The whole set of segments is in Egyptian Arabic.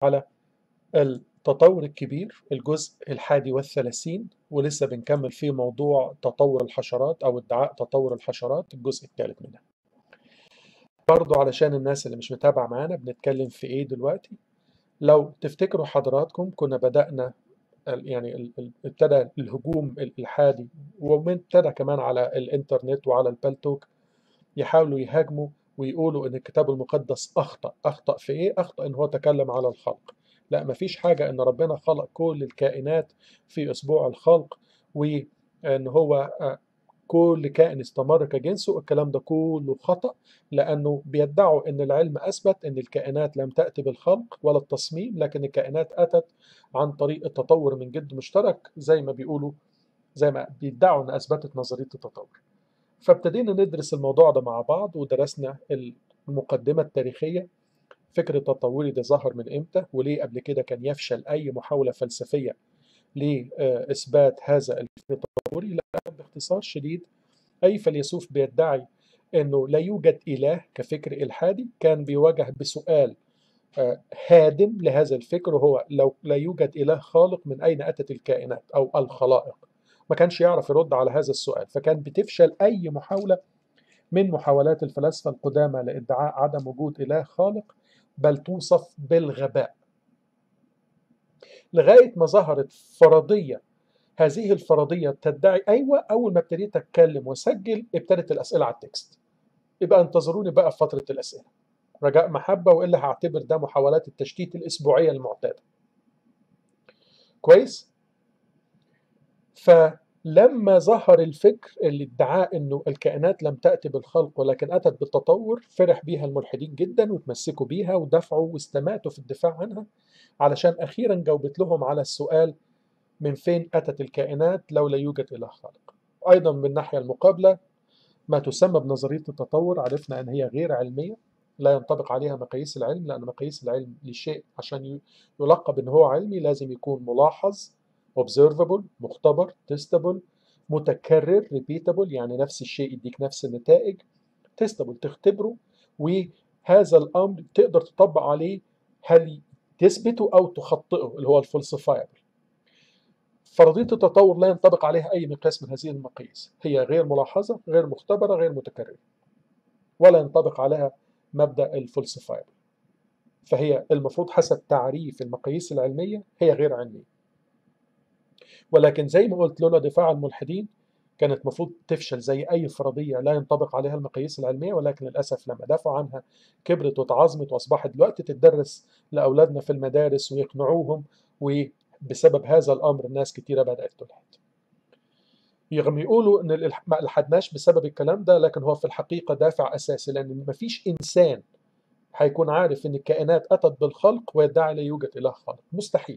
على التطور الكبير الجزء الحادي والثلاثين ولسه بنكمل في موضوع تطور الحشرات أو ادعاء تطور الحشرات الجزء الثالث منها برضو علشان الناس اللي مش متابعة معانا بنتكلم في ايه دلوقتي لو تفتكروا حضراتكم كنا بدأنا يعني ابتدى الهجوم الإلحادي ومن ابتدى كمان على الإنترنت وعلى البلتوك يحاولوا يهاجموا ويقولوا إن الكتاب المقدس أخطأ أخطأ في إيه؟ أخطأ إن هو تكلم على الخلق لا مفيش حاجة إن ربنا خلق كل الكائنات في أسبوع الخلق وإن هو كل كائن استمر كجنسه الكلام ده كله خطأ لأنه بيدعوا أن العلم أثبت أن الكائنات لم تأتي بالخلق ولا التصميم لكن الكائنات أتت عن طريق التطور من جد مشترك زي ما بيقولوا زي ما بيدعوا أن أثبتت نظرية التطور فابتدينا ندرس الموضوع ده مع بعض ودرسنا المقدمة التاريخية فكر التطوري ده ظهر من إمتى وليه قبل كده كان يفشل أي محاولة فلسفية لإثبات هذا الفكر التطوري لا باختصار شديد أي فيلسوف بيدعي أنه لا يوجد إله كفكر إلحادي كان بيواجه بسؤال هادم لهذا الفكر وهو لو لا يوجد إله خالق من أين أتت الكائنات أو الخلائق ما كانش يعرف يرد على هذا السؤال فكان بتفشل أي محاولة من محاولات الفلاسفة القدامى لادعاء عدم وجود إله خالق بل توصف بالغباء لغاية ما ظهرت فرضية هذه الفرضية تدعي أيوة أول ما ابتديت أتكلم وأسجل ابتدت الأسئلة على التكست يبقى انتظروني بقى في فترة الأسئلة رجاء محبة وإلا هعتبر ده محاولات التشتيت الأسبوعية المعتادة كويس؟ فلما ظهر الفكر اللي ادعاه انه الكائنات لم تأتي بالخلق ولكن أتت بالتطور فرح بيها الملحدين جدا وتمسكوا بيها ودفعوا واستماتوا في الدفاع عنها علشان أخيرا جاوبت لهم على السؤال من فين أتت الكائنات لو لا يوجد إله خالق أيضا من الناحية المقابلة ما تسمى بنظرية التطور عرفنا أن هي غير علمية لا ينطبق عليها مقاييس العلم لأن مقاييس العلم لشيء عشان يلقب أن هو علمي لازم يكون ملاحظ observable مختبر testable متكرر repeatable يعني نفس الشيء يديك نفس النتائج testable تختبره وهذا الأمر تقدر تطبق عليه هل تثبته أو تخطئه اللي هو الفلسفايبل فرضية التطور لا ينطبق عليها أي مقياس من هذه المقاييس هي غير ملاحظة غير مختبرة غير متكررة ولا ينطبق عليها مبدأ الفلسفايبل فهي المفروض حسب تعريف المقاييس العلمية هي غير علمية ولكن زي ما قلت لولا دفاع الملحدين كانت المفروض تفشل زي أي فرضية لا ينطبق عليها المقاييس العلمية ولكن للأسف لما دافعوا عنها كبرت وتعظمت وأصبحت دلوقتي تدرس لأولادنا في المدارس ويقنعوهم وبسبب هذا الأمر ناس كتيرة بدأت تلحد رغم يقولوا ان ما الحدناش بسبب الكلام ده لكن هو في الحقيقه دافع اساسي لان مفيش انسان هيكون عارف ان الكائنات اتت بالخلق ويدعي لا يوجد اله خالق مستحيل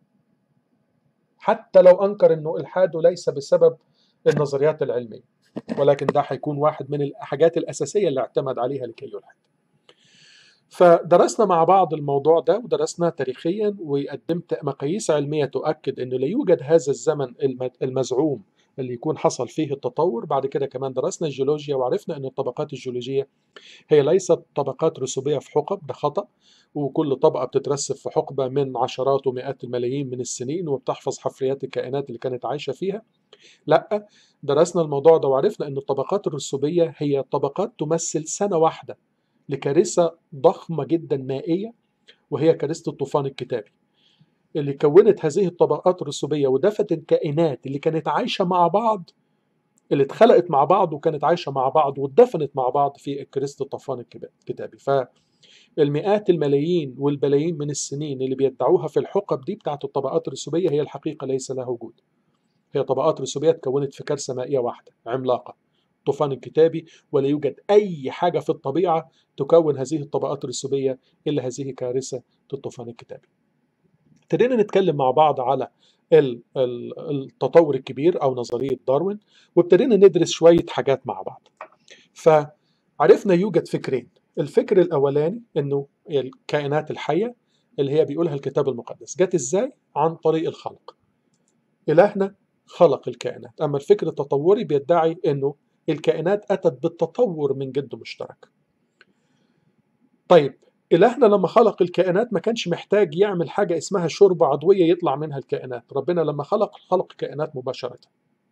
حتى لو انكر انه الحاده ليس بسبب النظريات العلميه ولكن ده هيكون واحد من الحاجات الاساسيه اللي اعتمد عليها لكي يلحد فدرسنا مع بعض الموضوع ده ودرسنا تاريخيا وقدمت مقاييس علميه تؤكد انه لا يوجد هذا الزمن المزعوم اللي يكون حصل فيه التطور بعد كده كمان درسنا الجيولوجيا وعرفنا ان الطبقات الجيولوجيه هي ليست طبقات رسوبيه في حقب ده خطا وكل طبقه بتترسب في حقبه من عشرات ومئات الملايين من السنين وبتحفظ حفريات الكائنات اللي كانت عايشه فيها لا درسنا الموضوع ده وعرفنا ان الطبقات الرسوبيه هي طبقات تمثل سنه واحده لكارثه ضخمه جدا مائيه وهي كارثه الطوفان الكتابي اللي كونت هذه الطبقات الرسوبية ودفت الكائنات اللي كانت عايشة مع بعض اللي اتخلقت مع بعض وكانت عايشة مع بعض واتدفنت مع بعض في كريست الطوفان الكتابي فالمئات الملايين والبلايين من السنين اللي بيدعوها في الحقب دي بتاعت الطبقات الرسوبية هي الحقيقة ليس لها وجود هي طبقات رسوبية تكونت في كارثة مائية واحدة عملاقة الطوفان الكتابي ولا يوجد أي حاجة في الطبيعة تكون هذه الطبقات الرسوبية إلا هذه كارثة الطوفان الكتابي ابتدينا نتكلم مع بعض على التطور الكبير او نظريه داروين وابتدينا ندرس شويه حاجات مع بعض فعرفنا يوجد فكرين الفكر الاولاني انه الكائنات الحيه اللي هي بيقولها الكتاب المقدس جت ازاي عن طريق الخلق الهنا خلق الكائنات اما الفكر التطوري بيدعي انه الكائنات اتت بالتطور من جد مشترك طيب إلهنا لما خلق الكائنات ما كانش محتاج يعمل حاجة اسمها شوربة عضوية يطلع منها الكائنات ربنا لما خلق خلق الكائنات مباشرة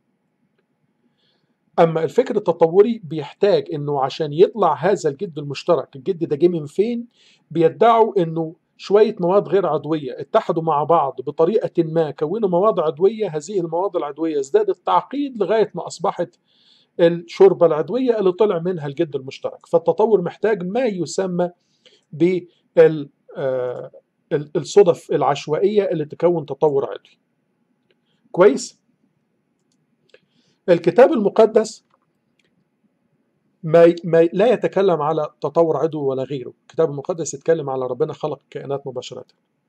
أما الفكر التطوري بيحتاج إنه عشان يطلع هذا الجد المشترك الجد ده جه من فين بيدعوا إنه شوية مواد غير عضوية اتحدوا مع بعض بطريقة ما كونوا مواد عضوية هذه المواد العضوية ازدادت تعقيد لغاية ما أصبحت الشوربة العضوية اللي طلع منها الجد المشترك فالتطور محتاج ما يسمى بالصدف العشوائية اللي تكون تطور عضوي كويس الكتاب المقدس ما, ما لا يتكلم على تطور عضو ولا غيره الكتاب المقدس يتكلم على ربنا خلق الكائنات مباشرة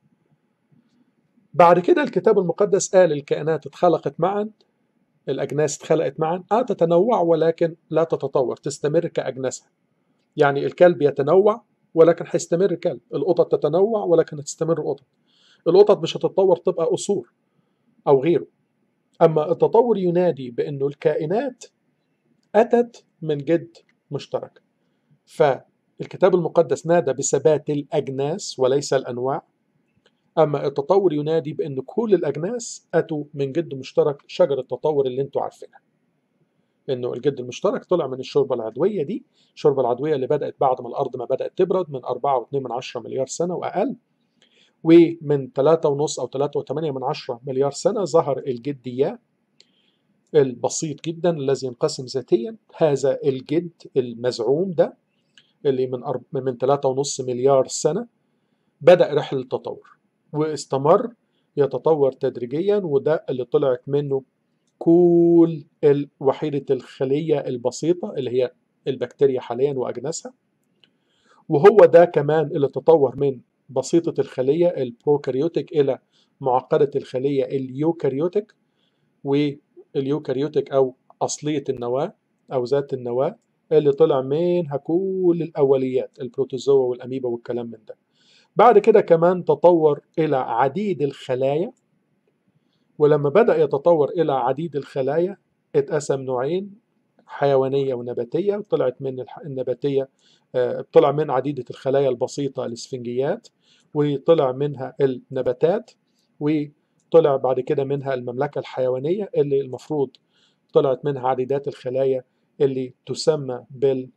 بعد كده الكتاب المقدس قال الكائنات اتخلقت معا الأجناس اتخلقت معا آه تتنوع ولكن لا تتطور تستمر كأجناسها يعني الكلب يتنوع ولكن هيستمر كلب القطط تتنوع ولكن هتستمر قطط القطط مش هتتطور تبقى أصول أو غيره أما التطور ينادي بأنه الكائنات أتت من جد مشترك فالكتاب المقدس نادى بثبات الأجناس وليس الأنواع أما التطور ينادي بأن كل الأجناس أتوا من جد مشترك شجر التطور اللي انتوا عارفينها انه الجد المشترك طلع من الشوربه العضويه دي الشوربه العضويه اللي بدات بعد ما الارض ما بدات تبرد من 4.2 مليار سنه واقل ومن 3.5 او 3.8 من عشرة مليار سنه ظهر الجديه البسيط جدا الذي ينقسم ذاتيا هذا الجد المزعوم ده اللي من أرب... من 3.5 مليار سنه بدا رحله التطور واستمر يتطور تدريجيا وده اللي طلعت منه كل وحيدة الخلية البسيطة اللي هي البكتيريا حاليا وأجناسها وهو ده كمان اللي تطور من بسيطة الخلية البروكاريوتيك إلى معقدة الخلية اليوكاريوتيك واليوكاريوتيك أو أصلية النواة أو ذات النواة اللي طلع منها كل الأوليات البروتوزوا والأميبا والكلام من ده بعد كده كمان تطور إلى عديد الخلايا ولما بدأ يتطور إلى عديد الخلايا اتقسم نوعين حيوانية ونباتية وطلعت من النباتية طلع من عديدة الخلايا البسيطة الاسفنجيات وطلع منها النباتات وطلع بعد كده منها المملكة الحيوانية اللي المفروض طلعت منها عديدات الخلايا اللي تسمى بال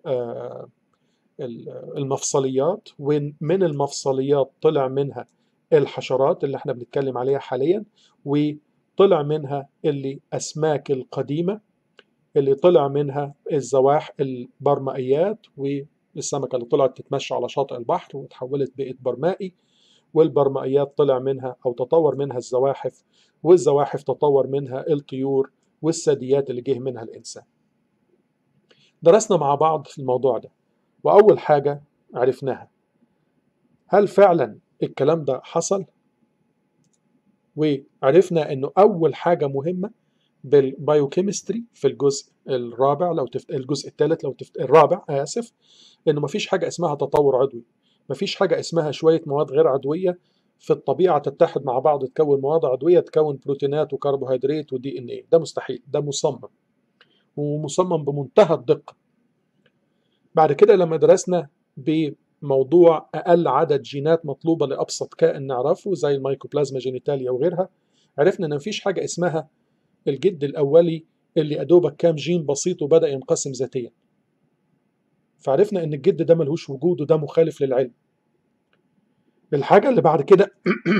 المفصليات ومن المفصليات طلع منها الحشرات اللي احنا بنتكلم عليها حاليا وطلع منها اللي أسماك القديمة اللي طلع منها الزواح البرمائيات والسمكة اللي طلعت تتمشى على شاطئ البحر وتحولت بقت برمائي والبرمائيات طلع منها أو تطور منها الزواحف والزواحف تطور منها الطيور والثدييات اللي جه منها الإنسان درسنا مع بعض في الموضوع ده وأول حاجة عرفناها هل فعلا الكلام ده حصل وعرفنا انه اول حاجه مهمه بالبايوكيمستري في الجزء الرابع لو تفت... الجزء الثالث لو تفت... الرابع اسف انه مفيش حاجه اسمها تطور عضوي مفيش حاجه اسمها شويه مواد غير عضويه في الطبيعه تتحد مع بعض تكون مواد عضويه تكون بروتينات وكربوهيدرات ودي ان ايه ده مستحيل ده مصمم ومصمم بمنتهى الدقه بعد كده لما درسنا ب موضوع أقل عدد جينات مطلوبة لأبسط كائن نعرفه زي الميكوبلازما جينيتاليا وغيرها عرفنا إن مفيش حاجة اسمها الجد الأولي اللي أدوبك كام جين بسيط وبدأ ينقسم ذاتيا فعرفنا إن الجد ده ملهوش وجود وده مخالف للعلم الحاجة اللي بعد كده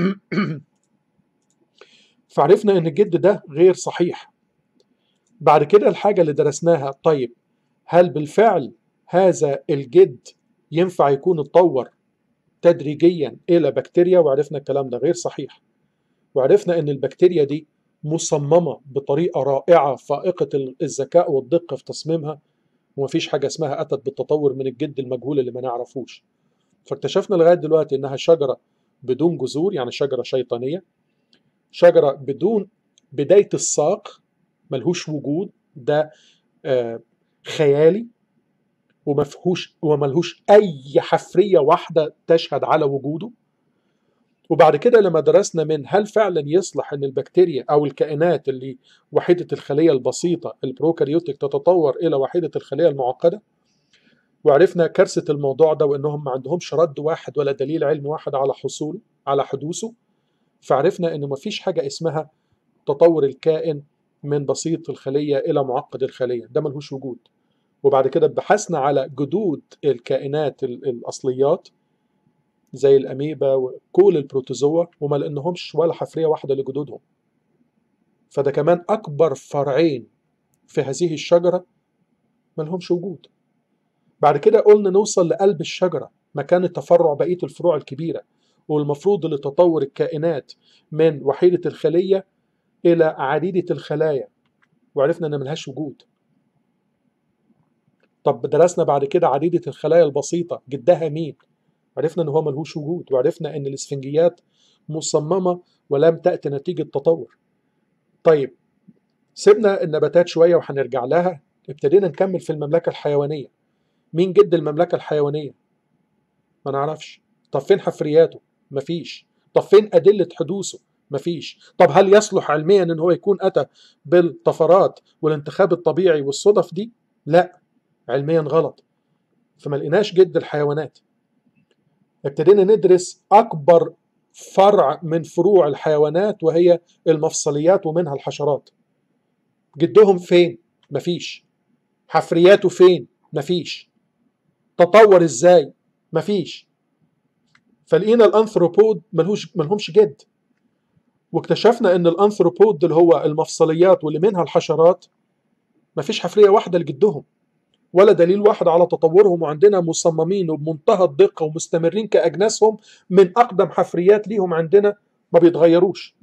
فعرفنا إن الجد ده غير صحيح بعد كده الحاجة اللي درسناها طيب هل بالفعل هذا الجد ينفع يكون اتطور تدريجيا الى بكتيريا وعرفنا الكلام ده غير صحيح وعرفنا ان البكتيريا دي مصممه بطريقه رائعه فائقه الذكاء والدقه في تصميمها ومفيش حاجه اسمها اتت بالتطور من الجد المجهول اللي ما نعرفوش فاكتشفنا لغايه دلوقتي انها شجره بدون جذور يعني شجره شيطانيه شجره بدون بدايه الساق ملهوش وجود ده آه خيالي ومفهوش وملهوش اي حفريه واحده تشهد على وجوده وبعد كده لما درسنا من هل فعلا يصلح ان البكتيريا او الكائنات اللي وحيده الخليه البسيطه البروكاريوتيك تتطور الى وحيده الخليه المعقده وعرفنا كارثة الموضوع ده وإنهم ما عندهمش رد واحد ولا دليل علمي واحد على حصوله على حدوثه فعرفنا إنه ما فيش حاجة اسمها تطور الكائن من بسيط الخلية إلى معقد الخلية ده ملهوش وجود وبعد كده بحثنا على جدود الكائنات الأصليات زي الأميبا وكل البروتوزوا وما لقيناهمش ولا حفرية واحدة لجدودهم فده كمان أكبر فرعين في هذه الشجرة ملهمش وجود بعد كده قلنا نوصل لقلب الشجرة مكان التفرع بقية الفروع الكبيرة والمفروض لتطور الكائنات من وحيدة الخلية إلى عديدة الخلايا وعرفنا إن ملهاش وجود طب درسنا بعد كده عديدة الخلايا البسيطة جدها مين عرفنا إن هو ملهوش وجود وعرفنا إن الإسفنجيات مصممة ولم تأتي نتيجة تطور طيب سيبنا النباتات شوية وهنرجع لها ابتدينا نكمل في المملكة الحيوانية مين جد المملكة الحيوانية ما نعرفش طب فين حفرياته مفيش طب فين أدلة حدوثه مفيش طب هل يصلح علميا ان هو يكون اتى بالطفرات والانتخاب الطبيعي والصدف دي لا علميا غلط فما لقيناش جد الحيوانات ابتدينا ندرس اكبر فرع من فروع الحيوانات وهي المفصليات ومنها الحشرات جدهم فين مفيش حفرياته فين مفيش تطور ازاي مفيش فلقينا الانثروبود ملهوش ملهمش جد واكتشفنا ان الانثروبود اللي هو المفصليات واللي منها الحشرات مفيش حفريه واحده لجدهم ولا دليل واحد على تطورهم وعندنا مصممين وبمنتهى الدقه ومستمرين كاجناسهم من اقدم حفريات ليهم عندنا ما بيتغيروش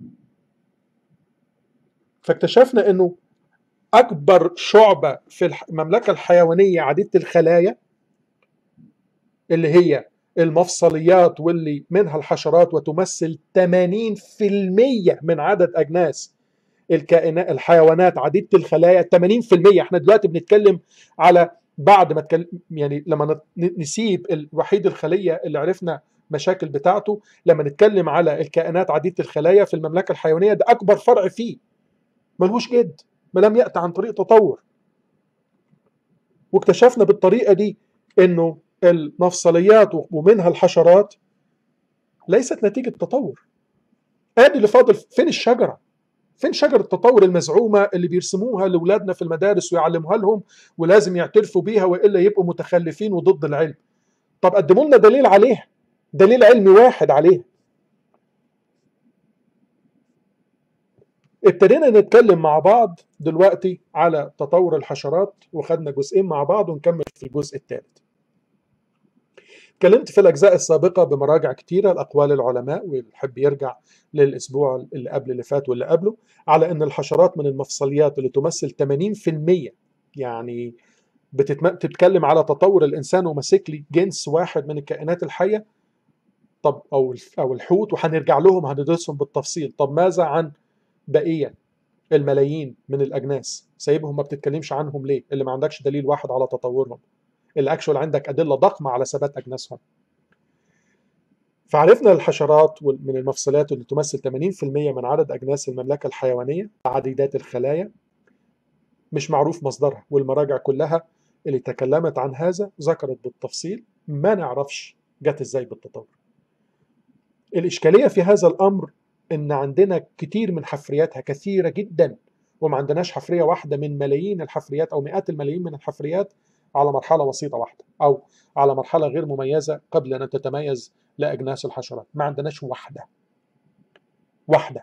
فاكتشفنا انه اكبر شعبه في المملكه الحيوانيه عديده الخلايا اللي هي المفصليات واللي منها الحشرات وتمثل 80% من عدد اجناس الكائنات الحيوانات عديده الخلايا 80% احنا دلوقتي بنتكلم على بعد ما تكلم يعني لما نسيب الوحيد الخليه اللي عرفنا مشاكل بتاعته لما نتكلم على الكائنات عديده الخلايا في المملكه الحيوانيه ده اكبر فرع فيه ملهوش جد ما لم ياتي عن طريق تطور واكتشفنا بالطريقه دي انه المفصليات ومنها الحشرات ليست نتيجة تطور ادي اللي فاضل فين الشجرة فين شجرة التطور المزعومة اللي بيرسموها لأولادنا في المدارس ويعلموها لهم ولازم يعترفوا بيها وإلا يبقوا متخلفين وضد العلم طب قدموا لنا دليل عليها دليل علمي واحد عليها ابتدينا نتكلم مع بعض دلوقتي على تطور الحشرات وخدنا جزئين مع بعض ونكمل في الجزء الثالث اتكلمت في الأجزاء السابقة بمراجع كتيرة لأقوال العلماء واللي يحب يرجع للأسبوع اللي قبل اللي فات واللي قبله على أن الحشرات من المفصليات اللي تمثل 80% يعني بتتكلم على تطور الإنسان وماسك لي جنس واحد من الكائنات الحية طب أو أو الحوت وهنرجع لهم هندرسهم بالتفصيل طب ماذا عن بقية الملايين من الأجناس سايبهم ما بتتكلمش عنهم ليه اللي ما عندكش دليل واحد على تطورهم اللي اكشوال عندك ادله ضخمه على ثبات اجناسهم فعرفنا الحشرات من المفصلات اللي تمثل 80% من عدد اجناس المملكه الحيوانيه عديدات الخلايا مش معروف مصدرها والمراجع كلها اللي تكلمت عن هذا ذكرت بالتفصيل ما نعرفش جت ازاي بالتطور الاشكاليه في هذا الامر ان عندنا كتير من حفرياتها كثيره جدا وما عندناش حفريه واحده من ملايين الحفريات او مئات الملايين من الحفريات على مرحلة بسيطة واحدة أو على مرحلة غير مميزة قبل أن تتميز لأجناس الحشرات ما عندناش واحدة واحدة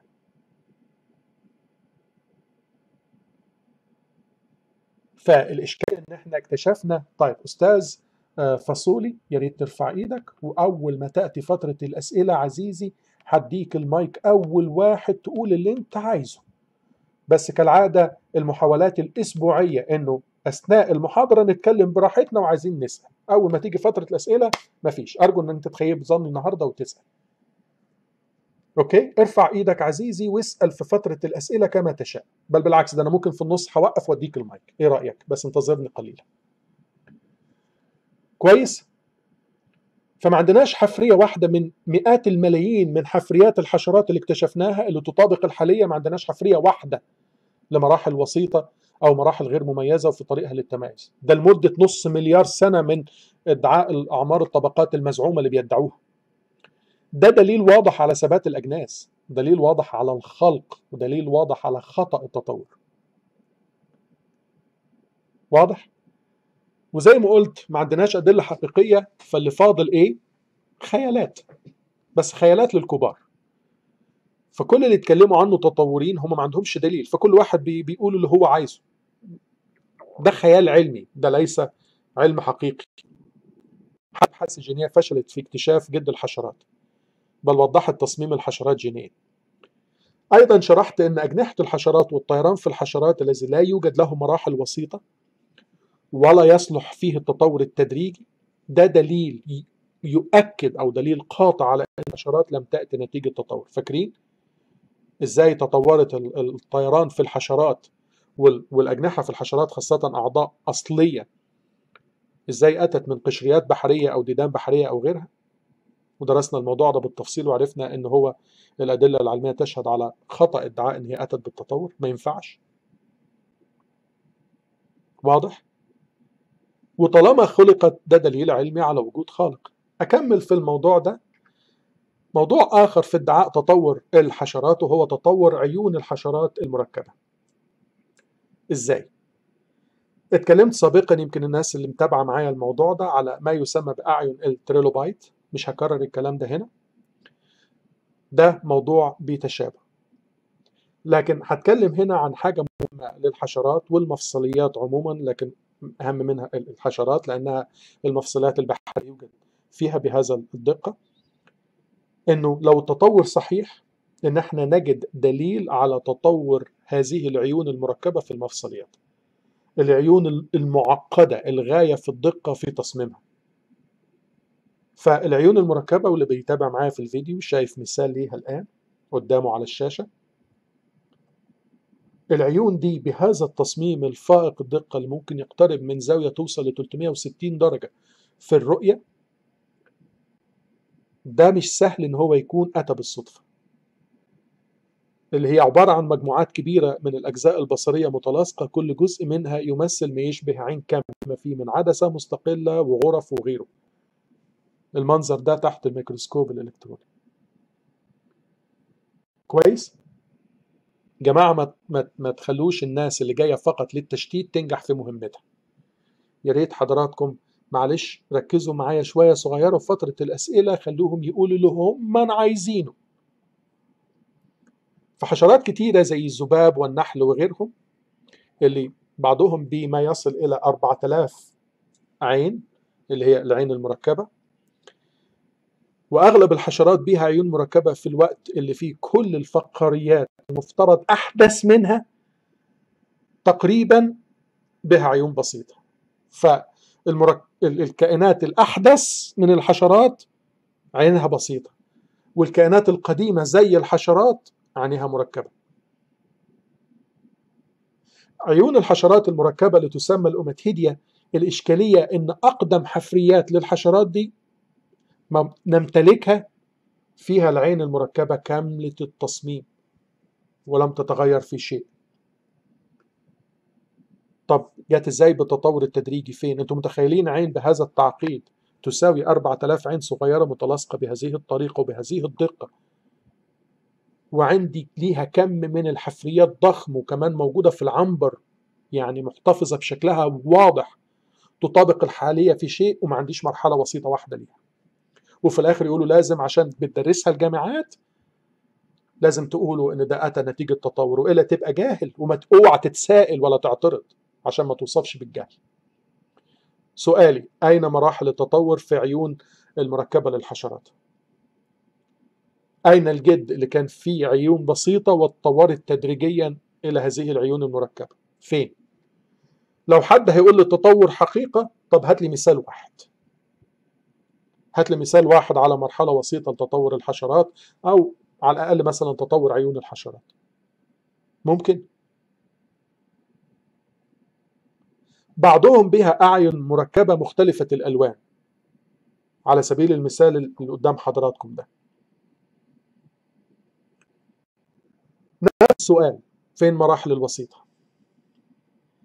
فالإشكال إن إحنا اكتشفنا طيب أستاذ فصولي يا ريت ترفع إيدك وأول ما تأتي فترة الأسئلة عزيزي هديك المايك أول واحد تقول اللي أنت عايزه بس كالعادة المحاولات الأسبوعية إنه اثناء المحاضره نتكلم براحتنا وعايزين نسال اول ما تيجي فتره الاسئله مفيش ارجو ان انت تخيب ظني النهارده وتسال اوكي ارفع ايدك عزيزي واسال في فتره الاسئله كما تشاء بل بالعكس ده انا ممكن في النص هوقف واديك المايك ايه رايك بس انتظرني قليلا كويس فما عندناش حفريه واحده من مئات الملايين من حفريات الحشرات اللي اكتشفناها اللي تطابق الحاليه ما عندناش حفريه واحده لمراحل وسيطه أو مراحل غير مميزة وفي طريقها للتميز ده لمدة نص مليار سنة من ادعاء الأعمار الطبقات المزعومة اللي بيدعوها ده دليل واضح على ثبات الأجناس دليل واضح على الخلق ودليل واضح على خطأ التطور واضح؟ وزي ما قلت ما عندناش أدلة حقيقية فاللي فاضل إيه؟ خيالات بس خيالات للكبار فكل اللي يتكلموا عنه تطورين هم ما عندهمش دليل فكل واحد بي بيقول اللي هو عايزه ده خيال علمي ده ليس علم حقيقي أبحاث الجينية فشلت في اكتشاف جد الحشرات بل وضحت تصميم الحشرات جينيا أيضا شرحت أن أجنحة الحشرات والطيران في الحشرات الذي لا يوجد له مراحل وسيطة ولا يصلح فيه التطور التدريجي ده دليل يؤكد أو دليل قاطع على أن الحشرات لم تأتي نتيجة تطور فاكرين؟ إزاي تطورت الطيران في الحشرات والأجنحة في الحشرات خاصة أعضاء أصلية إزاي أتت من قشريات بحرية أو ديدان بحرية أو غيرها ودرسنا الموضوع ده بالتفصيل وعرفنا ان هو الادله العلميه تشهد على خطا ادعاء ان هي اتت بالتطور ما ينفعش واضح وطالما خلقت ده دليل علمي على وجود خالق اكمل في الموضوع ده موضوع اخر في ادعاء تطور الحشرات وهو تطور عيون الحشرات المركبه ازاي اتكلمت سابقا يمكن الناس اللي متابعه معايا الموضوع ده على ما يسمى باعين التريلوبايت مش هكرر الكلام ده هنا ده موضوع بيتشابه لكن هتكلم هنا عن حاجة مهمة للحشرات والمفصليات عموما لكن أهم منها الحشرات لأنها المفصلات البحرية يوجد فيها بهذا الدقة إنه لو التطور صحيح إن احنا نجد دليل على تطور هذه العيون المركبة في المفصليات العيون المعقدة الغاية في الدقة في تصميمها فالعيون المركبة واللي بيتابع معايا في الفيديو شايف مثال ليها الآن قدامه على الشاشة العيون دي بهذا التصميم الفائق الدقة اللي ممكن يقترب من زاوية توصل ل 360 درجة في الرؤية ده مش سهل ان هو يكون اتى بالصدفة اللي هي عبارة عن مجموعات كبيرة من الأجزاء البصرية متلاصقة كل جزء منها يمثل ما يشبه عين كاملة فيه من عدسة مستقلة وغرف وغيره المنظر ده تحت الميكروسكوب الإلكتروني كويس جماعة ما, ما, ما تخلوش الناس اللي جاية فقط للتشتيت تنجح في مهمتها يا ريت حضراتكم معلش ركزوا معايا شوية صغيرة في فترة الأسئلة خلوهم يقولوا اللي هم من عايزينه فحشرات كتيرة زي الذباب والنحل وغيرهم اللي بعضهم بما يصل إلى 4000 عين اللي هي العين المركبة وأغلب الحشرات بيها عيون مركبة في الوقت اللي فيه كل الفقاريات المفترض أحدث منها تقريبا بها عيون بسيطة فالكائنات الأحدث من الحشرات عينها بسيطة والكائنات القديمة زي الحشرات عينها مركبة عيون الحشرات المركبة اللي تسمى الأوماتيديا الإشكالية إن أقدم حفريات للحشرات دي نمتلكها فيها العين المركبة كاملة التصميم ولم تتغير في شيء طب جت ازاي بالتطور التدريجي فين انتم متخيلين عين بهذا التعقيد تساوي 4000 عين صغيرة متلاصقة بهذه الطريقة وبهذه الدقة وعندي ليها كم من الحفريات ضخم وكمان موجودة في العنبر يعني محتفظة بشكلها واضح تطابق الحالية في شيء وما عنديش مرحلة وسيطة واحدة ليها وفي الاخر يقولوا لازم عشان بتدرسها الجامعات لازم تقولوا ان ده اتى نتيجه تطور والا تبقى جاهل وما اوعى تتسائل ولا تعترض عشان ما توصفش بالجهل. سؤالي اين مراحل التطور في عيون المركبه للحشرات؟ اين الجد اللي كان فيه عيون بسيطه واتطورت تدريجيا الى هذه العيون المركبه؟ فين؟ لو حد هيقول لي التطور حقيقه طب هات لي مثال واحد. هات لي مثال واحد على مرحلة وسيطة لتطور الحشرات أو على الأقل مثلا تطور عيون الحشرات ممكن بعضهم بها أعين مركبة مختلفة الألوان على سبيل المثال اللي قدام حضراتكم ده نفس السؤال فين مراحل الوسيطة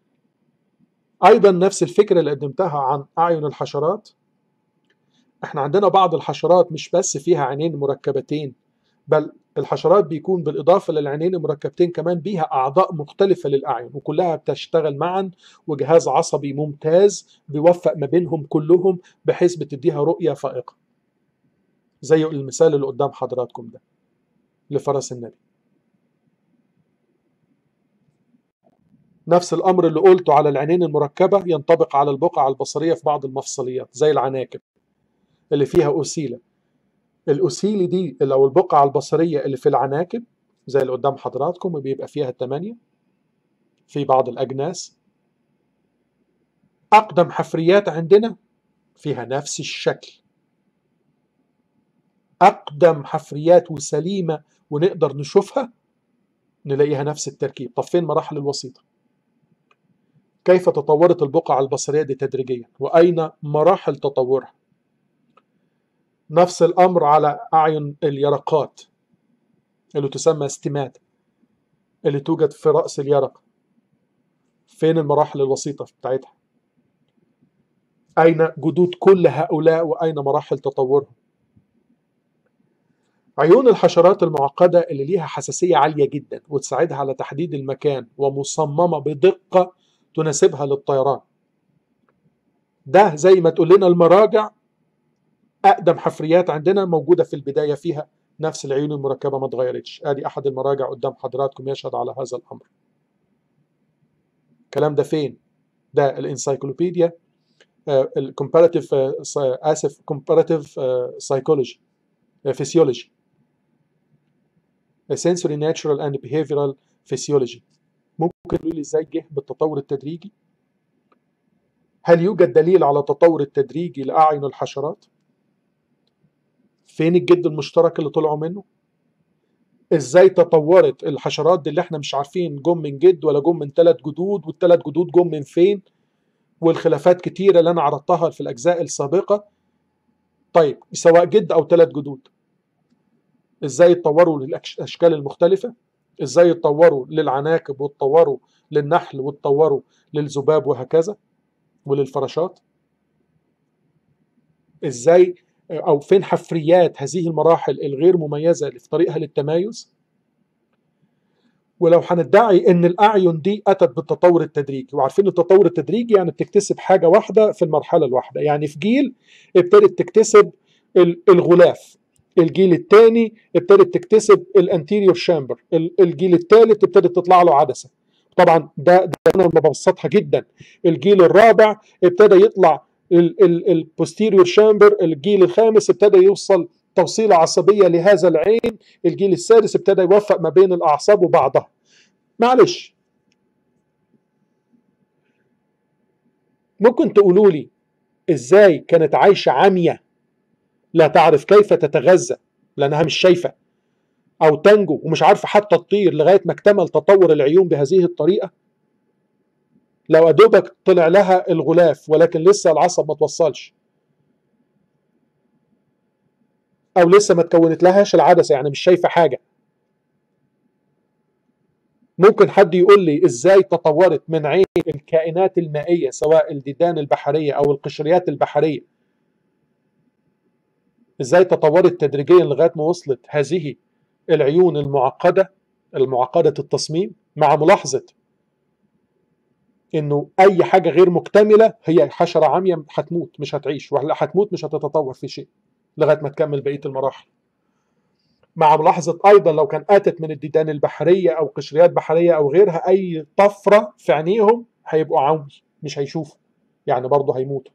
ايضا نفس الفكره اللي قدمتها عن اعين الحشرات احنا عندنا بعض الحشرات مش بس فيها عينين مركبتين بل الحشرات بيكون بالاضافه للعينين المركبتين كمان بيها اعضاء مختلفه للاعين وكلها بتشتغل معا وجهاز عصبي ممتاز بيوفق ما بينهم كلهم بحيث بتديها رؤيه فائقه زي المثال اللي قدام حضراتكم ده لفرس النبي نفس الامر اللي قلته على العينين المركبه ينطبق على البقع البصريه في بعض المفصليات زي العناكب اللي فيها اوسيله الاوسيلي دي اللي او البقعه البصريه اللي في العناكب زي اللي قدام حضراتكم وبيبقى فيها الثمانيه في بعض الاجناس اقدم حفريات عندنا فيها نفس الشكل اقدم حفريات وسليمه ونقدر نشوفها نلاقيها نفس التركيب طب فين مراحل الوسيطه كيف تطورت البقع البصريه دي تدريجيا واين مراحل تطورها نفس الأمر على أعين اليرقات اللي تسمى استمات اللي توجد في رأس اليرق فين المراحل الوسيطة بتاعتها أين جدود كل هؤلاء وأين مراحل تطورهم عيون الحشرات المعقدة اللي ليها حساسية عالية جدا وتساعدها على تحديد المكان ومصممة بدقة تناسبها للطيران ده زي ما تقول لنا المراجع اقدم حفريات عندنا موجوده في البدايه فيها نفس العيون المركبه ما اتغيرتش ادي احد المراجع قدام حضراتكم يشهد على هذا الامر الكلام ده فين ده الانسايكلوبيديا الكومباراتيف اسف كومباراتيف سايكولوجي فيسيولوجي sensory natural and behavioral physiology ممكن تقول لي ازاي جه بالتطور التدريجي هل يوجد دليل على التطور التدريجي لاعين الحشرات فين الجد المشترك اللي طلعوا منه ازاي تطورت الحشرات دي اللي احنا مش عارفين جم من جد ولا جم من ثلاث جدود والثلاث جدود جم من فين والخلافات كتيرة اللي انا عرضتها في الاجزاء السابقة طيب سواء جد او ثلاث جدود ازاي اتطوروا للاشكال المختلفة ازاي اتطوروا للعناكب واتطوروا للنحل واتطوروا للذباب وهكذا وللفراشات ازاي او فين حفريات هذه المراحل الغير مميزه اللي في طريقها للتمايز ولو هندعي ان الاعين دي اتت بالتطور التدريجي وعارفين التطور التدريجي يعني بتكتسب حاجه واحده في المرحله الواحده يعني في جيل ابتدت تكتسب الغلاف الجيل الثاني ابتدت تكتسب الانتيريور شامبر الجيل الثالث ابتدت تطلع له عدسه طبعا ده ده انا ببسطها جدا الجيل الرابع ابتدى يطلع البوستيريور شامبر الجيل الخامس ابتدى يوصل توصيله عصبيه لهذا العين الجيل السادس ابتدى يوفق ما بين الاعصاب وبعضها معلش ممكن تقولوا لي ازاي كانت عايشه عاميه لا تعرف كيف تتغذى لانها مش شايفه او تنجو ومش عارفه حتى تطير لغايه ما اكتمل تطور العيون بهذه الطريقه لو ادوبك طلع لها الغلاف ولكن لسه العصب ما توصلش او لسه ما تكونت لهاش العدسه يعني مش شايفه حاجه ممكن حد يقول لي ازاي تطورت من عين الكائنات المائيه سواء الديدان البحريه او القشريات البحريه ازاي تطورت تدريجيا لغايه ما وصلت هذه العيون المعقده المعقده التصميم مع ملاحظه انه اي حاجه غير مكتمله هي حشره عاميه هتموت مش هتعيش ولا هتموت مش هتتطور في شيء لغايه ما تكمل بقيه المراحل مع ملاحظه ايضا لو كان اتت من الديدان البحريه او قشريات بحريه او غيرها اي طفره في عينيهم هيبقوا عمي مش هيشوفوا يعني برضه هيموتوا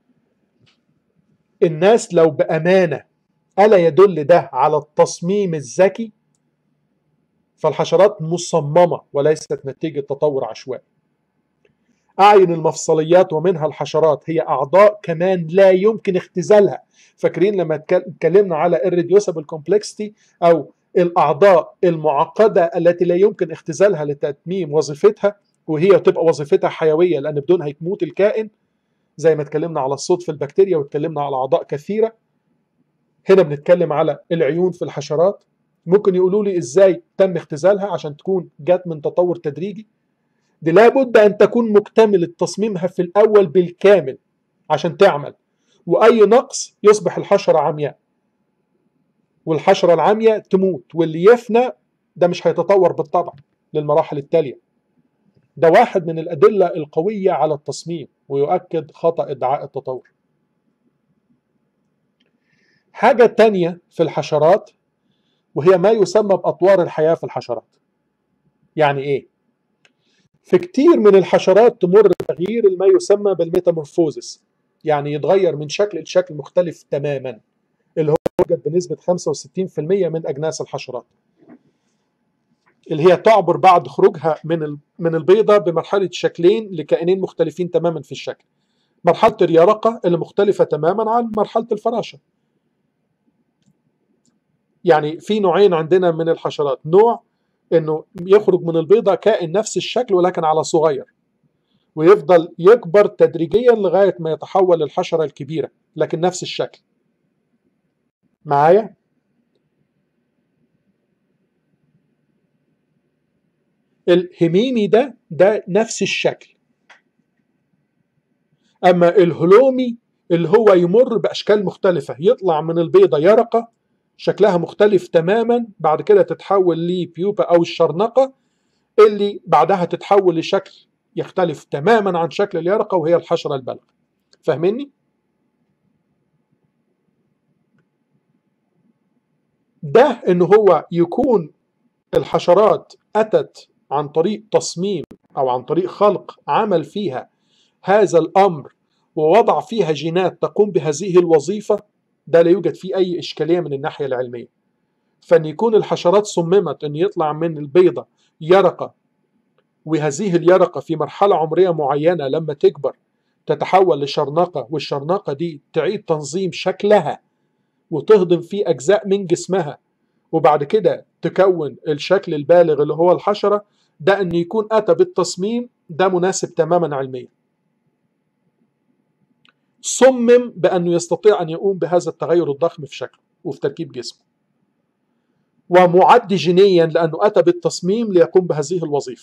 الناس لو بامانه الا يدل ده على التصميم الذكي فالحشرات مصممه وليست نتيجه تطور عشوائي أعين المفصليات ومنها الحشرات هي أعضاء كمان لا يمكن اختزالها فاكرين لما اتكلمنا على irreducible complexity أو الأعضاء المعقدة التي لا يمكن اختزالها لتتميم وظيفتها وهي تبقى وظيفتها حيوية لأن بدونها يموت الكائن زي ما اتكلمنا على الصوت في البكتيريا واتكلمنا على أعضاء كثيرة هنا بنتكلم على العيون في الحشرات ممكن يقولوا لي ازاي تم اختزالها عشان تكون جات من تطور تدريجي دي لابد أن تكون مكتملة تصميمها في الأول بالكامل عشان تعمل وأي نقص يصبح الحشرة عمياء والحشرة العمياء تموت واللي يفنى ده مش هيتطور بالطبع للمراحل التالية ده واحد من الأدلة القوية على التصميم ويؤكد خطأ ادعاء التطور حاجة تانية في الحشرات وهي ما يسمى بأطوار الحياة في الحشرات يعني إيه؟ في كتير من الحشرات تمر بتغيير ما يسمى بالميتامورفوزس يعني يتغير من شكل لشكل مختلف تماما اللي هو يوجد بنسبة 65% من أجناس الحشرات اللي هي تعبر بعد خروجها من من البيضة بمرحلة شكلين لكائنين مختلفين تماما في الشكل مرحلة اليرقة اللي مختلفة تماما عن مرحلة الفراشة يعني في نوعين عندنا من الحشرات نوع انه يخرج من البيضة كائن نفس الشكل ولكن على صغير ويفضل يكبر تدريجيا لغاية ما يتحول للحشرة الكبيرة لكن نفس الشكل معايا الهميمي ده ده نفس الشكل اما الهلومي اللي هو يمر باشكال مختلفه يطلع من البيضه يرقه شكلها مختلف تماما بعد كده تتحول لبيوبا او الشرنقه اللي بعدها تتحول لشكل يختلف تماما عن شكل اليرقه وهي الحشره البالغه فاهميني ده ان هو يكون الحشرات اتت عن طريق تصميم او عن طريق خلق عمل فيها هذا الامر ووضع فيها جينات تقوم بهذه الوظيفه ده لا يوجد فيه اي اشكاليه من الناحيه العلميه فان يكون الحشرات صممت ان يطلع من البيضه يرقه وهذه اليرقه في مرحله عمريه معينه لما تكبر تتحول لشرنقه والشرنقه دي تعيد تنظيم شكلها وتهضم فيه اجزاء من جسمها وبعد كده تكون الشكل البالغ اللي هو الحشره ده ان يكون اتى بالتصميم ده مناسب تماما علميا صمم بانه يستطيع ان يقوم بهذا التغير الضخم في شكله وفي تركيب جسمه ومعد جينيا لانه اتى بالتصميم ليقوم بهذه الوظيفه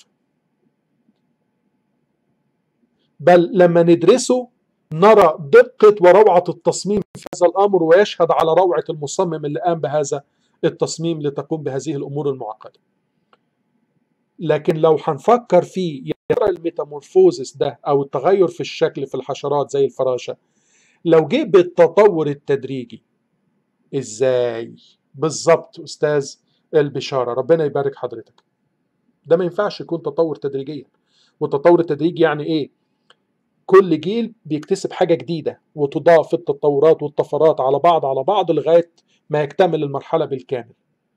بل لما ندرسه نرى دقة وروعة التصميم في هذا الأمر ويشهد على روعة المصمم اللي قام بهذا التصميم لتقوم بهذه الأمور المعقدة لكن لو هنفكر في يا ترى الميتامورفوزس ده أو التغير في الشكل في الحشرات زي الفراشة لو جه بالتطور التدريجي إزاي بالظبط أستاذ البشارة ربنا يبارك حضرتك ده ما ينفعش يكون تطور تدريجيا والتطور التدريجي يعني إيه كل جيل بيكتسب حاجة جديدة وتضاف التطورات والطفرات على بعض على بعض لغاية ما يكتمل المرحلة بالكامل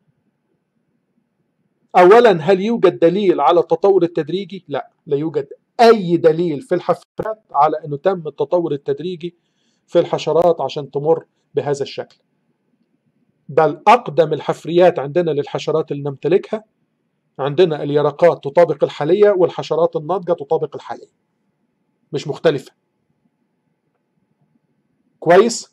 أولا هل يوجد دليل على التطور التدريجي؟ لا لا يوجد أي دليل في الحفريات على أنه تم التطور التدريجي في الحشرات عشان تمر بهذا الشكل بل أقدم الحفريات عندنا للحشرات اللي نمتلكها عندنا اليرقات تطابق الحالية والحشرات الناضجة تطابق الحالية مش مختلفة كويس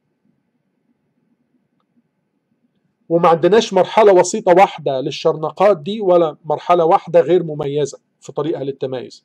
وما عندناش مرحلة وسيطة واحدة للشرنقات دي ولا مرحلة واحدة غير مميزة في طريقها للتمايز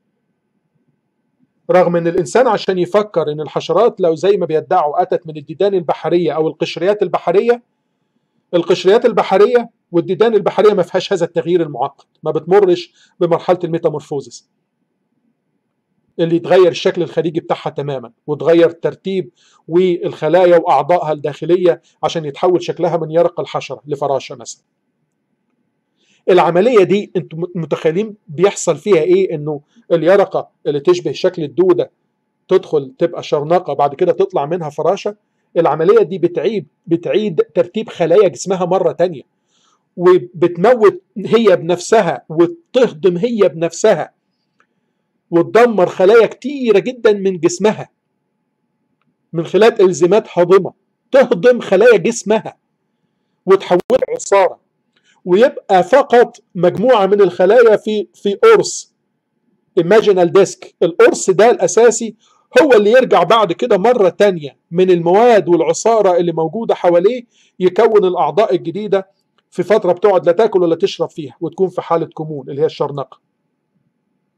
رغم ان الانسان عشان يفكر ان الحشرات لو زي ما بيدعوا اتت من الديدان البحريه او القشريات البحريه القشريات البحريه والديدان البحريه ما فيهاش هذا التغيير المعقد ما بتمرش بمرحله الميتامورفوزس اللي يتغير الشكل الخارجي بتاعها تماما وتغير ترتيب والخلايا واعضائها الداخليه عشان يتحول شكلها من يرق الحشره لفراشه مثلا العمليه دي انتم متخيلين بيحصل فيها ايه انه اليرقه اللي تشبه شكل الدوده تدخل تبقى شرنقه بعد كده تطلع منها فراشه العمليه دي بتعيد بتعيد ترتيب خلايا جسمها مره تانية وبتموت هي بنفسها وتهضم هي بنفسها وتدمر خلايا كتيره جدا من جسمها من خلال الزامات هاضمه تهضم خلايا جسمها وتحولها عصاره ويبقى فقط مجموعه من الخلايا في في قرص ايماجينال ديسك القرص ده الاساسي هو اللي يرجع بعد كده مرة تانية من المواد والعصارة اللي موجودة حواليه يكون الأعضاء الجديدة في فترة بتقعد لا تاكل ولا تشرب فيها وتكون في حالة كمون اللي هي الشرنقة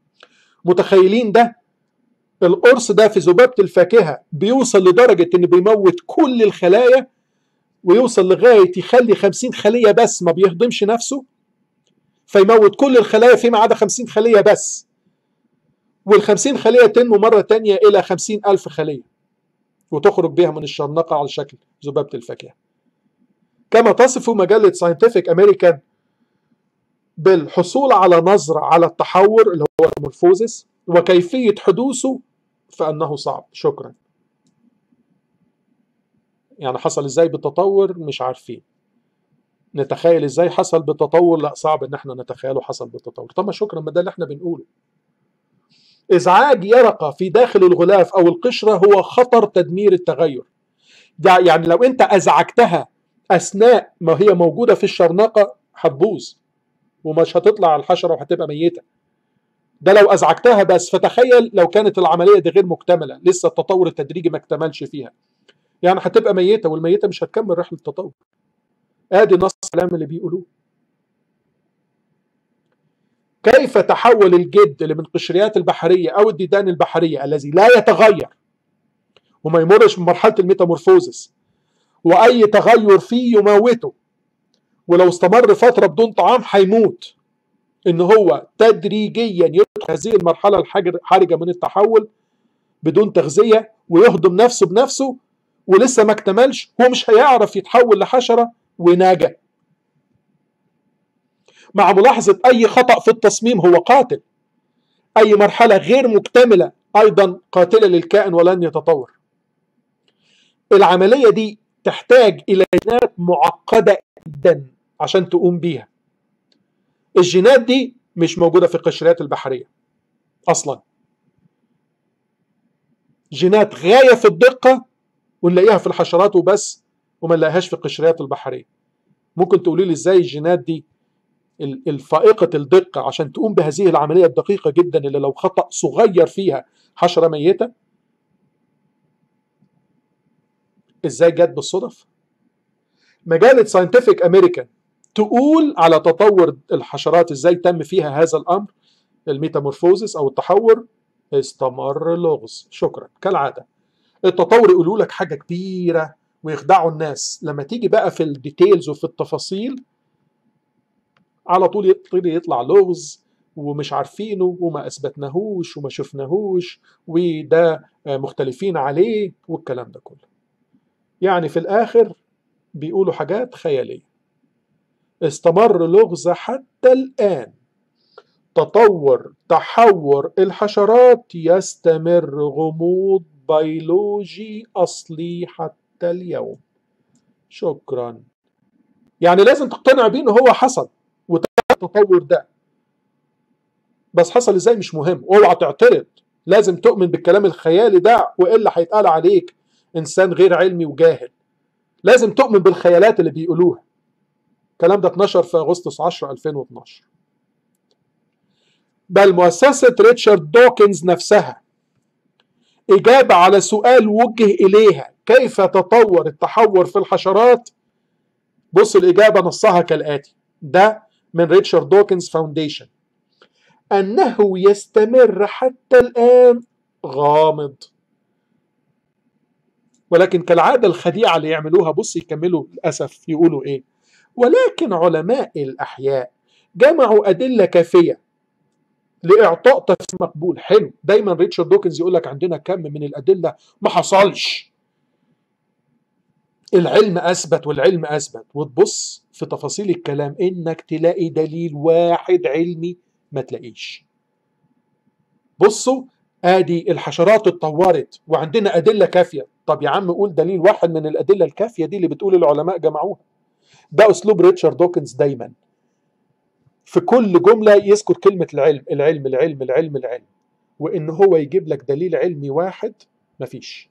متخيلين ده القرص ده في ذبابة الفاكهة بيوصل لدرجة إن بيموت كل الخلايا ويوصل لغاية يخلي 50 خلية بس ما بيهضمش نفسه فيموت كل الخلايا فيما عدا 50 خلية بس وال 50 خلية تنمو مرة تانية إلى 50 ألف خلية وتخرج بها من الشرنقة على شكل ذبابة الفاكهة كما تصف مجلة ساينتفك أمريكان بالحصول على نظرة على التحور اللي هو المورفوزيس وكيفية حدوثه فأنه صعب شكرا يعني حصل ازاي بالتطور مش عارفين نتخيل ازاي حصل بالتطور لا صعب ان احنا نتخيله حصل بالتطور طب ما شكرا ما ده اللي احنا بنقوله ازعاج يرقة في داخل الغلاف او القشرة هو خطر تدمير التغير ده يعني لو انت ازعجتها اثناء ما هي موجودة في الشرنقة هتبوظ ومش هتطلع الحشرة وهتبقى ميتة ده لو ازعجتها بس فتخيل لو كانت العملية دي غير مكتملة لسه التطور التدريجي ما اكتملش فيها يعني هتبقى ميتة والميتة مش هتكمل رحلة التطور ادي نص الكلام اللي بيقولوه كيف تحول الجد اللي من قشريات البحرية أو الديدان البحرية الذي لا يتغير وما يمرش من مرحلة الميتامورفوزس وأي تغير فيه يموته ولو استمر فترة بدون طعام هيموت إن هو تدريجيا يدخل هذه المرحلة الحرجة من التحول بدون تغذية ويهضم نفسه بنفسه ولسه ما اكتملش هو مش هيعرف يتحول لحشرة وناجة مع ملاحظة أي خطأ في التصميم هو قاتل أي مرحلة غير مكتملة أيضا قاتلة للكائن ولن يتطور العملية دي تحتاج إلى جينات معقدة جدا عشان تقوم بيها الجينات دي مش موجودة في القشريات البحرية أصلا جينات غاية في الدقة ونلاقيها في الحشرات وبس وما نلاقيهاش في القشريات البحرية ممكن تقولي لي ازاي الجينات دي الفائقة الدقة عشان تقوم بهذه العملية الدقيقة جدا اللي لو خطأ صغير فيها حشرة ميتة ازاي جت بالصدف مجلة ساينتفك امريكان تقول على تطور الحشرات ازاي تم فيها هذا الامر الميتامورفوزس او التحور استمر لغز شكرا كالعاده التطور يقولوا لك حاجه كبيره ويخدعوا الناس لما تيجي بقى في الديتيلز وفي التفاصيل على طول يبتدي يطلع لغز ومش عارفينه وما اثبتناهوش وما شفناهوش وده مختلفين عليه والكلام ده كله يعني في الاخر بيقولوا حاجات خياليه استمر لغز حتى الان تطور تحور الحشرات يستمر غموض بيولوجي اصلي حتى اليوم شكرا يعني لازم تقتنع بيه ان هو حصل التطور ده بس حصل ازاي مش مهم اوعى تعترض لازم تؤمن بالكلام الخيالي ده والا هيتقال عليك انسان غير علمي وجاهل لازم تؤمن بالخيالات اللي بيقولوها الكلام ده اتنشر في اغسطس 10 2012 بل مؤسسة ريتشارد دوكنز نفسها إجابة على سؤال وجه إليها كيف تطور التحور في الحشرات بص الإجابة نصها كالآتي ده من ريتشارد دوكنز فاونديشن أنه يستمر حتى الآن غامض ولكن كالعادة الخديعة اللي يعملوها بص يكملوا للأسف يقولوا إيه ولكن علماء الأحياء جمعوا أدلة كافية لإعطاء تفسير مقبول حلو دايما ريتشارد دوكنز يقول لك عندنا كم من الأدلة ما حصلش العلم اثبت والعلم اثبت وتبص في تفاصيل الكلام انك تلاقي دليل واحد علمي ما تلاقيش بصوا ادي الحشرات اتطورت وعندنا ادله كافيه طب يا عم قول دليل واحد من الادله الكافيه دي اللي بتقول العلماء جمعوها ده اسلوب ريتشارد دوكنز دايما في كل جمله يذكر كلمه العلم العلم العلم العلم العلم وان هو يجيب لك دليل علمي واحد مفيش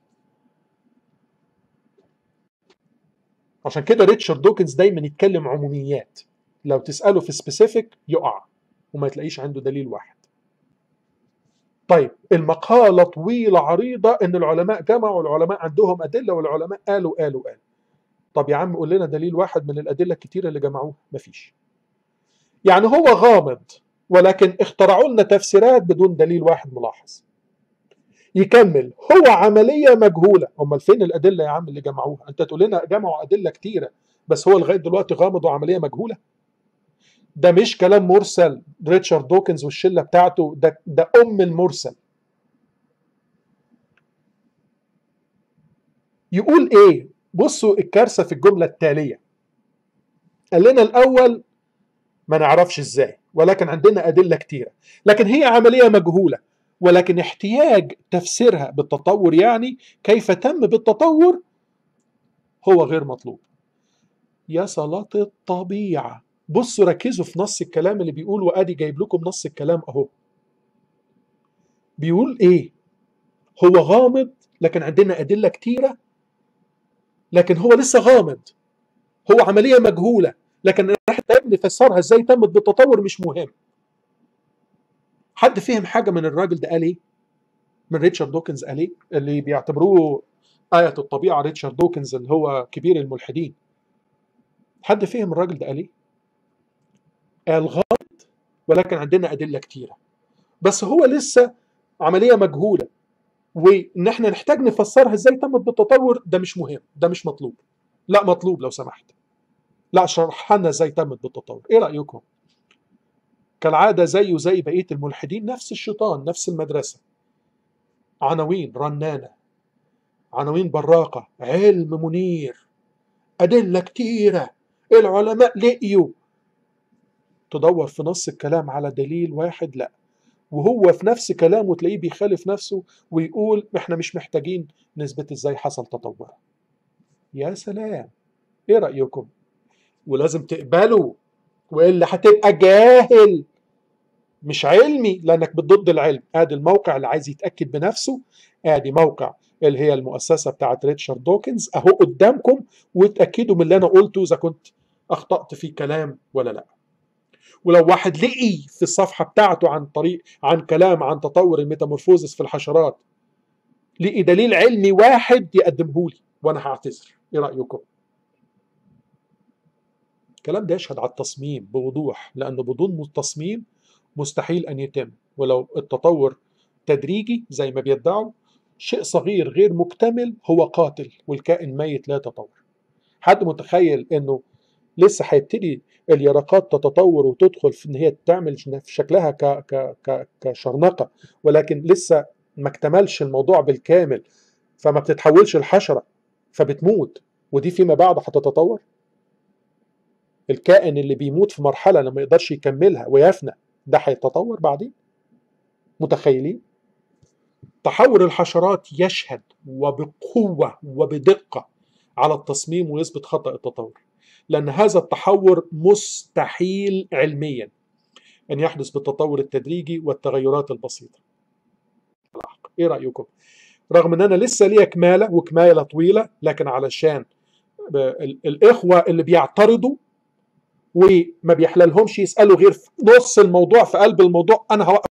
عشان كده ريتشارد دوكنز دايما يتكلم عموميات لو تساله في سبيسيفيك يقع وما تلاقيش عنده دليل واحد طيب المقالة طويلة عريضة ان العلماء جمعوا والعلماء عندهم ادلة والعلماء قالوا قالوا قالوا طب يا عم قول لنا دليل واحد من الادلة الكتيرة اللي جمعوها مفيش يعني هو غامض ولكن اخترعوا لنا تفسيرات بدون دليل واحد ملاحظ يكمل هو عملية مجهولة أمال فين الأدلة يا عم اللي جمعوها أنت تقول لنا جمعوا أدلة كتيرة بس هو لغاية دلوقتي غامض وعملية مجهولة ده مش كلام مرسل ريتشارد دوكنز والشلة بتاعته ده, ده أم المرسل يقول إيه بصوا الكارثة في الجملة التالية قال لنا الأول ما نعرفش إزاي ولكن عندنا أدلة كتيرة لكن هي عملية مجهولة ولكن احتياج تفسيرها بالتطور يعني كيف تم بالتطور هو غير مطلوب يا صلاة الطبيعة بصوا ركزوا في نص الكلام اللي بيقول وادي جايب لكم نص الكلام اهو بيقول ايه هو غامض لكن عندنا ادله كتيره لكن هو لسه غامض هو عمليه مجهوله لكن احنا نفسرها ازاي تمت بالتطور مش مهم حد فهم حاجه من الراجل ده قال ايه من ريتشارد دوكنز قال ايه اللي بيعتبروه آية الطبيعة ريتشارد دوكنز اللي هو كبير الملحدين حد فهم الراجل ده قال ايه قال غلط ولكن عندنا أدلة كتيرة بس هو لسه عملية مجهولة وإن احنا نحتاج نفسرها ازاي تمت بالتطور ده مش مهم ده مش مطلوب لا مطلوب لو سمحت لا شرح لنا ازاي تمت بالتطور ايه رأيكم كالعادة زيه زي بقية الملحدين نفس الشيطان نفس المدرسة عناوين رنانة عناوين براقة علم منير أدلة كتيرة العلماء لقيوا تدور في نص الكلام على دليل واحد لا وهو في نفس كلامه تلاقيه بيخالف نفسه ويقول احنا مش محتاجين نثبت ازاي حصل تطور يا سلام ايه رأيكم ولازم تقبلوا والا هتبقى جاهل مش علمي لانك بتضد العلم ادي الموقع اللي عايز يتاكد بنفسه ادي موقع اللي هي المؤسسه بتاعت ريتشارد دوكنز اهو قدامكم وتاكدوا من اللي انا قلته اذا كنت اخطات في كلام ولا لا ولو واحد لقي في الصفحه بتاعته عن طريق عن كلام عن تطور الميتامورفوزس في الحشرات لقي دليل علمي واحد يقدمه لي وانا هعتذر ايه رايكم الكلام ده يشهد على التصميم بوضوح لانه بدون تصميم مستحيل ان يتم ولو التطور تدريجي زي ما بيدعوا شيء صغير غير مكتمل هو قاتل والكائن ميت لا يتطور حد متخيل انه لسه هيبتدي اليرقات تتطور وتدخل في ان هي تعمل في شكلها ك ك ك كشرنقه ولكن لسه ما اكتملش الموضوع بالكامل فما بتتحولش الحشره فبتموت ودي فيما بعد هتتطور الكائن اللي بيموت في مرحله لما يقدرش يكملها ويفنى ده هيتطور بعدين متخيلين تحور الحشرات يشهد وبقوه وبدقه على التصميم ويثبت خطا التطور لأن هذا التحور مستحيل علميا أن يحدث بالتطور التدريجي والتغيرات البسيطة إيه رأيكم؟ رغم أن أنا لسه ليا كمالة وكمالة طويلة لكن علشان الإخوة اللي بيعترضوا وما بيحللهمش يسألوا غير في نص الموضوع في قلب الموضوع أنا هوقف